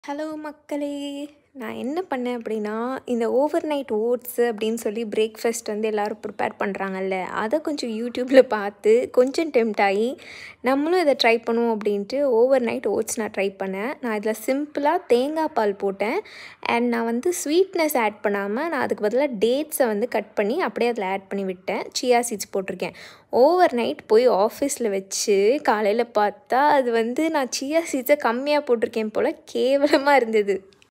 Hello மக்களே! நான் என்ன பண்ணேன் அப்படின்னா, இந்த ஓவர் நைட் ஓட்ஸு அப்படின்னு சொல்லி பிரேக்ஃபாஸ்ட் வந்து எல்லாரும் ப்ரிப்பேர் பண்ணுறாங்கல்ல, அத கொஞ்சம் யூடியூப்ல பார்த்து கொஞ்சம் டெம்ப்ட் ஆகி, நம்மளும் இத ட்ரை பண்ணுவோம் அப்படின்ட்டு ஓவர் நைட் ஓட்ஸ் நான் ட்ரை பண்ணேன். நான் இதில சிம்பிளா தேங்காய் பால் போட்டேன். அண்ட் நான் வந்து ஸ்வீட்னஸ் ஆட் பண்ணாம, நான் அதுக்கு பதிலா டேட்ஸை வந்து கட் பண்ணி அப்படியே அதில ஆட் பண்ணி விட்டேன். சியா சீட்ஸ் போட்டிருக்கேன். ஓவர் நைட் போய் ஆஃபீஸில வச்சு, காலையில பார்த்தா அது வந்து நான் சியா சீட்ஸை கம்மியா போட்டிருக்கேன் போல, கேவலமா இருந்தது.